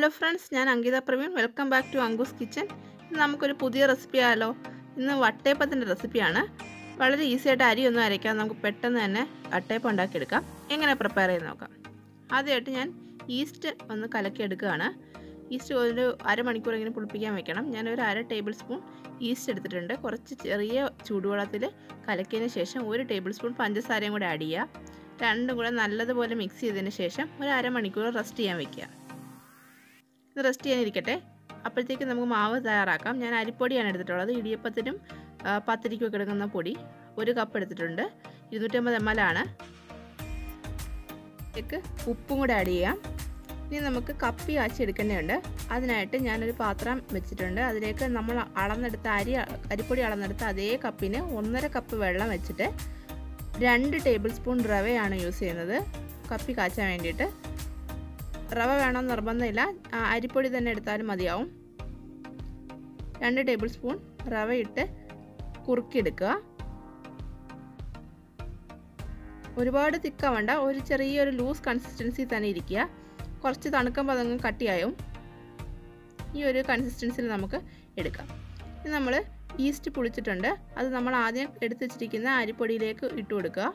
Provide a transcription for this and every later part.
hello friends ഞാൻ Ankitha Praveen welcome back to Ankoos kitchen ഇന്ന് നമുക്കൊരു പുതിയ റെസിപ്പി ആയാലോ ഇന്ന് വട്ടയപ്പത്തിൻ്റെ റെസിപ്പിയാണ് വളരെ ഈസി ആയിട്ട് അരിയൊന്നും അരയ്ക്കാൻ നമുക്ക് പെട്ടെന്ന് തന്നെ വട്ടയപ്പം ഉണ്ടാക്കിയെടുക്കാം എങ്ങനെ പ്രിപ്പയർ ചെയ്ത് നോക്കാം ആദ്യമായിട്ട് ഞാൻ ഈസ്റ്റ് ഒന്ന് കലക്കിയെടുക്കുകയാണ് ഈസ്റ്റ് ഒരു അരമണിക്കൂറെങ്കിലും പുളിപ്പിക്കാൻ വെക്കണം ഞാനൊരു അര ടേബിൾ സ്പൂൺ ഈസ്റ്റ് എടുത്തിട്ടുണ്ട് കുറച്ച് ചെറിയ ചൂടുവെള്ളത്തിൽ കലക്കിയതിന് ശേഷം ഒരു ടേബിൾ സ്പൂൺ പഞ്ചസാരയും കൂടെ ആഡ് ചെയ്യുക രണ്ടും കൂടെ നല്ലതുപോലെ മിക്സ് ചെയ്തതിന് ശേഷം ഒരു അരമണിക്കൂർ റെസ്റ്റ് ചെയ്യാൻ വെക്കുക ഇത് റെസ്റ്റ് ചെയ്യാനിരിക്കട്ടെ അപ്പോഴത്തേക്ക് നമുക്ക് മാവ് തയ്യാറാക്കാം ഞാൻ അരിപ്പൊടിയാണ് എടുത്തിട്ടുള്ളത് ഇടിയപ്പത്തിനും പത്തിരിക്കും ഒക്കെ എടുക്കുന്ന പൊടി ഒരു കപ്പ് എടുത്തിട്ടുണ്ട് ഇരുന്നൂറ്റമ്പത് എം എൽ ആണ് ഇതിലേക്ക് ഉപ്പും കൂടെ ആഡ് ചെയ്യാം ഇനി നമുക്ക് കപ്പി കാച്ചി എടുക്കേണ്ടതുണ്ട് അതിനായിട്ട് ഞാനൊരു പാത്രം വെച്ചിട്ടുണ്ട് അതിലേക്ക് നമ്മൾ അളന്നെടുത്ത അരി അരിപ്പൊടി അളന്നെടുത്ത അതേ കപ്പിന് ഒന്നര കപ്പ് വെള്ളം വെച്ചിട്ട് രണ്ട് ടേബിൾ സ്പൂൺ റവയാണ് യൂസ് ചെയ്യുന്നത് കപ്പി കാച്ചാൻ വേണ്ടിയിട്ട് റവ വേണമെന്ന് നിർബന്ധമില്ല അരിപ്പൊടി തന്നെ എടുത്താലും മതിയാവും രണ്ട് ടേബിൾ സ്പൂൺ റവ ഇട്ട് കുറുക്കിയെടുക്കുക ഒരുപാട് തിക്കാവണ്ട ഒരു ചെറിയൊരു ലൂസ് കൺസിസ്റ്റൻസി തന്നെ ഇരിക്കുക കുറച്ച് തണുക്കുമ്പോൾ അതങ്ങ് കട്ടിയായും ഈ ഒരു കൺസിസ്റ്റൻസിയിൽ നമുക്ക് എടുക്കാം ഇത് നമ്മൾ ഈസ്റ്റ് പുളിച്ചിട്ടുണ്ട് അത് നമ്മൾ ആദ്യം എടുത്തു വെച്ചിരിക്കുന്ന അരിപ്പൊടിയിലേക്ക് ഇട്ട് കൊടുക്കുക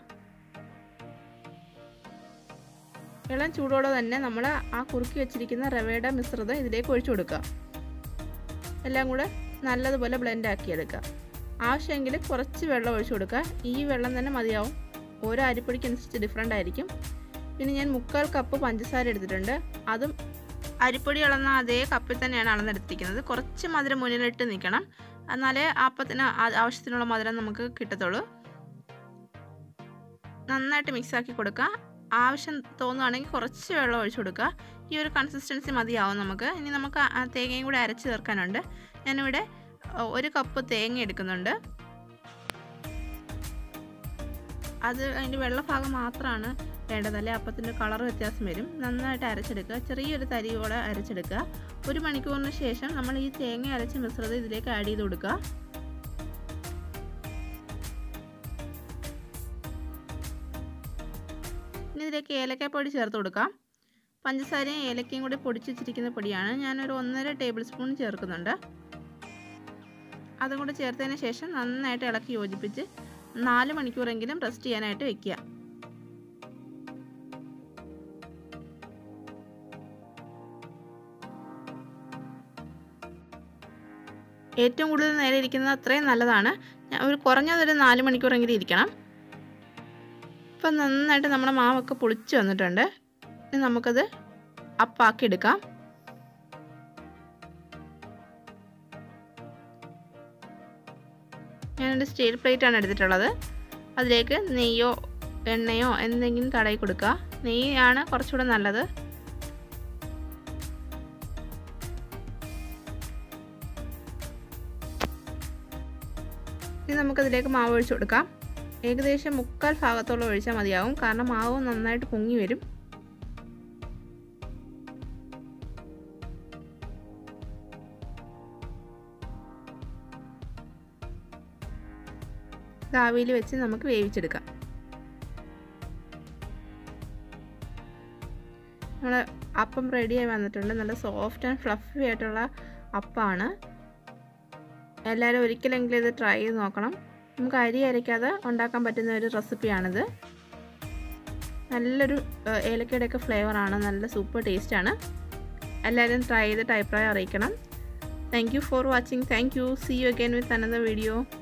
ഇളം ചൂടോടെ തന്നെ നമ്മൾ ആ കുറുക്കി വെച്ചിരിക്കുന്ന റവയുടെ മിശ്രിതം ഇതിലേക്ക് ഒഴിച്ചു കൊടുക്കുക എല്ലാം കൂടെ നല്ലതുപോലെ ബ്ലെൻഡ് ആക്കിയെടുക്കുക ആവശ്യമെങ്കിൽ കുറച്ച് വെള്ളം ഒഴിച്ചു കൊടുക്കുക ഈ വെള്ളം തന്നെ മതിയാവും ഓരോ അരിപ്പൊടിക്കനുസരിച്ച് ഡിഫറെൻ്റ് ആയിരിക്കും പിന്നെ ഞാൻ മുക്കാൽ കപ്പ് പഞ്ചസാര എടുത്തിട്ടുണ്ട് അതും അരിപ്പൊടി അളന്ന അതേ കപ്പിൽ തന്നെയാണ് അളന്നെടുത്തിരിക്കുന്നത് കുറച്ച് മധുരം മുന്നിലിട്ട് നിൽക്കണം എന്നാലേ അപ്പത്തിന് ആവശ്യത്തിനുള്ള മധുരം നമുക്ക് കിട്ടത്തുള്ളൂ നന്നായിട്ട് മിക്സാക്കി കൊടുക്കുക ആവശ്യം തോന്നുകയാണെങ്കിൽ കുറച്ച് വെള്ളം ഒഴിച്ചു കൊടുക്കുക ഈ ഒരു കൺസിസ്റ്റൻസി മതിയാവും നമുക്ക് ഇനി നമുക്ക് തേങ്ങയും കൂടെ അരച്ച് ചേർക്കാനുണ്ട് ഞാനിവിടെ ഒരു കപ്പ് തേങ്ങ എടുക്കുന്നുണ്ട് അത് അതിൻ്റെ വെള്ളഭാഗം മാത്രമാണ് വേണ്ടത് അല്ലെ അപ്പത്തിൻ്റെ കളർ വ്യത്യാസം വരും നന്നായിട്ട് അരച്ചെടുക്കുക ചെറിയൊരു തരിയോടെ അരച്ചെടുക്കുക ഒരു മണിക്കൂറിന് ശേഷം നമ്മൾ ഈ തേങ്ങ അരച്ച മിശ്രിതം ഇതിലേക്ക് ആഡ് ചെയ്ത് കൊടുക്കുക ഇനി ഇതിലേക്ക് ഏലക്കാപ്പൊടി ചേർത്ത് കൊടുക്കാം പഞ്ചസാരയും ഏലക്കയും കൂടി പൊടിച്ച് വെച്ചിരിക്കുന്ന പൊടിയാണ് ഞാനൊരു ഒന്നര ടേബിൾ സ്പൂൺ ചേർക്കുന്നുണ്ട് അതും കൂടി ചേർത്തതിന് ശേഷം നന്നായിട്ട് ഇളക്കി യോജിപ്പിച്ച് നാല് മണിക്കൂറെങ്കിലും റെസ്റ്റ് ചെയ്യാനായിട്ട് വെക്കുക ഏറ്റവും കൂടുതൽ നേരെ ഇരിക്കുന്നത് അത്രയും നല്ലതാണ് ഒരു കുറഞ്ഞതൊരു നാല് മണിക്കൂറെങ്കിലും ഇരിക്കണം ഇപ്പം നന്നായിട്ട് നമ്മുടെ മാവൊക്കെ പൊളിച്ച് വന്നിട്ടുണ്ട് ഇനി നമുക്കത് അപ്പാക്കി എടുക്കാം ഞാനൊരു സ്റ്റീൽ പ്ലേറ്റ് ആണ് എടുത്തിട്ടുള്ളത് അതിലേക്ക് നെയ്യോ എണ്ണയോ എന്തെങ്കിലും തടയി കൊടുക്കുക നെയ്യാണ് കുറച്ചുകൂടെ നല്ലത് ഇനി നമുക്കതിലേക്ക് മാവ് ഒഴിച്ചു കൊടുക്കാം ഏകദേശം മുക്കാൽ ഭാഗത്തോളം ഒഴിച്ചാൽ മതിയാവും കാരണം മാവ് നന്നായിട്ട് പൊങ്ങി വരും ആവിയിൽ വെച്ച് നമുക്ക് വേവിച്ചെടുക്കാം നമ്മൾ അപ്പം റെഡിയായി വന്നിട്ടുണ്ട് നല്ല സോഫ്റ്റ് ആൻഡ് ഫ്ലഫി ആയിട്ടുള്ള അപ്പമാണ് എല്ലാവരും ഒരിക്കലെങ്കിലും ഇത് ട്രൈ ചെയ്ത് നോക്കണം നമുക്ക് അരി അരയ്ക്കാതെ ഉണ്ടാക്കാൻ പറ്റുന്ന ഒരു റെസിപ്പിയാണിത് നല്ലൊരു ഏലക്കയുടെയൊക്കെ ഫ്ലേവറാണ് നല്ല സൂപ്പർ ടേസ്റ്റാണ് എല്ലാവരും ട്രൈ ചെയ്തിട്ട് അഭിപ്രായം അറിയിക്കണം thank you for watching thank you see you again with another video